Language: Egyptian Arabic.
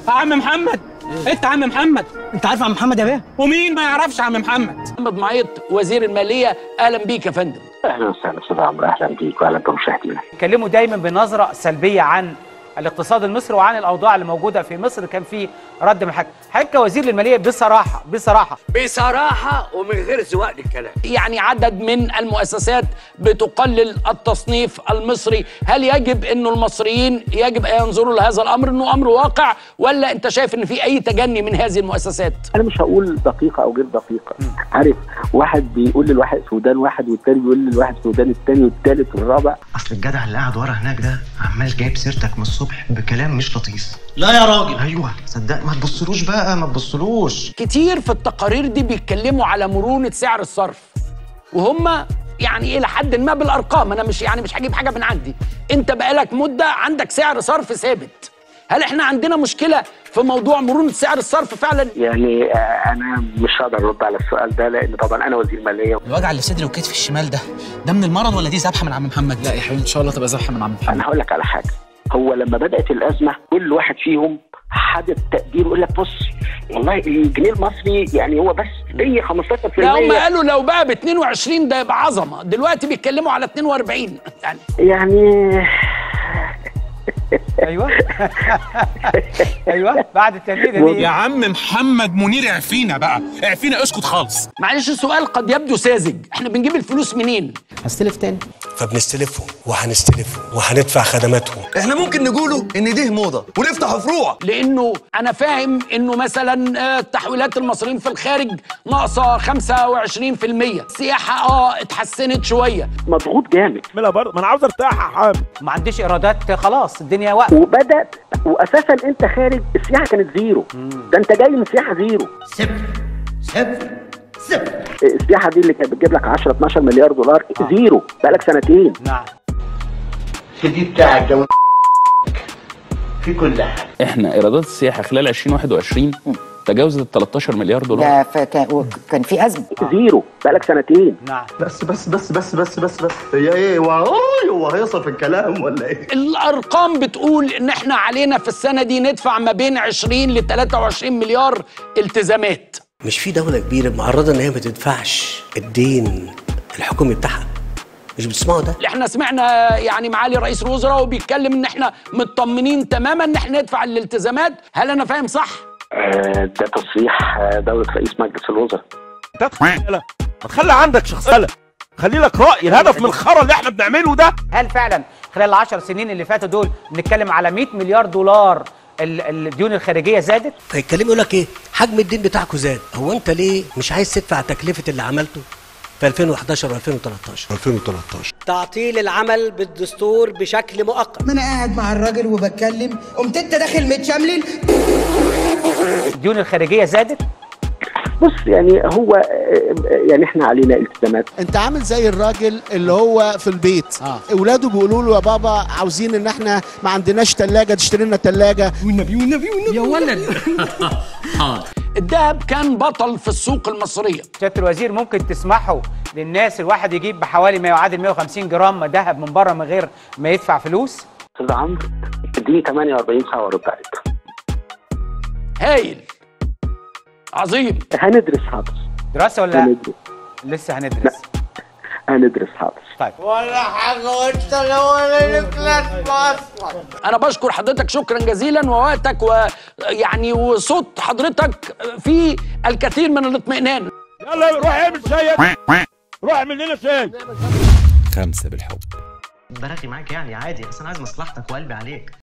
عم محمد انت عم محمد انت عارف عم محمد يا بيه ومين ما يعرفش عم محمد محمد معيط وزير الماليه اهلا بيك يا فندم اهلا وسهلا استاذ عمرو اهلا بيك واهلا بمشاهدينا اتكلموا دايما بنظره سلبيه عن الاقتصاد المصري وعن الاوضاع اللي موجوده في مصر كان في رد من الحكم حضرتك كوزير للماليه بصراحه بصراحه بصراحه ومن غير زواق للكلام يعني عدد من المؤسسات بتقلل التصنيف المصري هل يجب انه المصريين يجب ان ينظروا لهذا الامر انه امر واقع ولا انت شايف ان في اي تجني من هذه المؤسسات انا مش هقول دقيقه او غير دقيقه عارف واحد بيقول للواحد سودان واحد والتاني بيقول للواحد سودان التاني والتالت والرابع اصل الجدع اللي قاعد ورا هناك ده عمال جايب سيرتك من الصبح بكلام مش لطيف لا يا راجل ايوه صدق ما تبصلوش بقى ما تبصلوش كتير في التقارير دي بيتكلموا على مرونه سعر الصرف وهم يعني الى حد ما بالارقام انا مش يعني مش هجيب حاجه من عندي انت بقالك مده عندك سعر صرف ثابت هل احنا عندنا مشكله في موضوع مرونه سعر الصرف فعلا يعني آه، انا مش هقدر ارد على السؤال ده لان طبعا انا وزير ماليه الوجع اللي في صدري وكتفي الشمال ده ده من المرض ولا دي ذبحه من عم محمد لا يا حبيبي ان شاء الله تبقى زحمه من عم محمد انا هقول لك على حاجه هو لما بدات الازمه كل واحد فيهم حدد تقدير يقول لك بص والله الجنيه المصري يعني هو بس هي 15% لا هم قالوا لو بقى ب 22 ده يبقى عظمه دلوقتي بيتكلموا على 42 يعني يعني ايوه ايوه بعد التنفيذ دي يا عم محمد منير اعفينا بقى اعفينا اسكت خالص معلش السؤال قد يبدو ساذج احنا بنجيب الفلوس منين هستلف تاني فبنستلفهم وهنستلفهم وهندفع خدماتهم احنا ممكن نقوله ان دي موضه ونفتح فروع لانه انا فاهم انه مثلا آه، تحويلات المصريين في الخارج ناقصه 25% السياحه اه اتحسنت شويه مضغوط جامد اعملها برضه ما انا عاوز ارتاح يا عم ما عنديش ايرادات خلاص الدنيا واقفه وبدا واساسا انت خارج السياحه كانت زيرو ده انت جاي من سياحه زيرو صفر صفر صفر السياحه دي اللي كانت بتجيب لك 10 12 مليار دولار زيرو بقالك سنتين نعم دي بتاعك ده في كل حاجه احنا ايرادات السياحه خلال 2021 تجاوزت ال 13 مليار دولار ده فكان كان في ازمه زيرو بقالك سنتين نعم بس بس بس بس بس بس بس هي ايه هو هو هيصل في الكلام ولا ايه الارقام بتقول ان احنا علينا في السنه دي ندفع ما بين 20 ل 23 مليار التزامات مش في دولة كبيرة معرضة ان هي ما تدفعش الدين الحكومي بتاعها مش بتسمعوا ده؟ احنا سمعنا يعني معالي رئيس الوزراء وبيتكلم ان احنا مطمنين تماما ان احنا ندفع الالتزامات هل انا فاهم صح آه، ده تصريح آه، دوله رئيس مجلس الوزراء ما تخلي عندك شخصيه خلي لك راي الهدف من الخرا اللي احنا بنعمله ده هل فعلا خلال العشر سنين اللي فاتوا دول بنتكلم على 100 مليار دولار ال- الديون الخارجيه زادت فيتكلموا يقول لك ايه؟ حجم الدين بتاعكم زاد، هو انت ليه مش عايز تدفع تكلفة اللي عملته في 2011 و 2013 2013 تعطيل العمل بالدستور بشكل مؤقت ما انا قاعد مع الراجل وبتكلم قمت انت داخل متشملل الديون الخارجيه زادت بص يعني هو آه، يعني احنا علينا التزامات انت عامل زي الراجل اللي هو في البيت آه. اولاده بيقولوا له يا بابا عاوزين ان احنا ما عندناش ثلاجه تشتري لنا ثلاجه يا ولد الذهب كان بطل في السوق المصريه سياده الوزير ممكن تسمحوا للناس الواحد يجيب بحوالي ما يعادل 150 جرام ذهب من بره من غير ما يدفع فلوس استاذ عمرو اديني 48 ساعه وارد عليك هايل عظيم هندرس حاضر دراسه ولا هندرس لسه هندرس هندرس حاضر طيب انا بشكر حضرتك شكرا جزيلا ووقتك ويعني وصوت حضرتك في الكثير من الاطمئنان يلا روح اعمل شاي روح اعمل لنا شاي خمسة بالحب براغي معاك يعني عادي بس انا عايز مصلحتك وقلبي عليك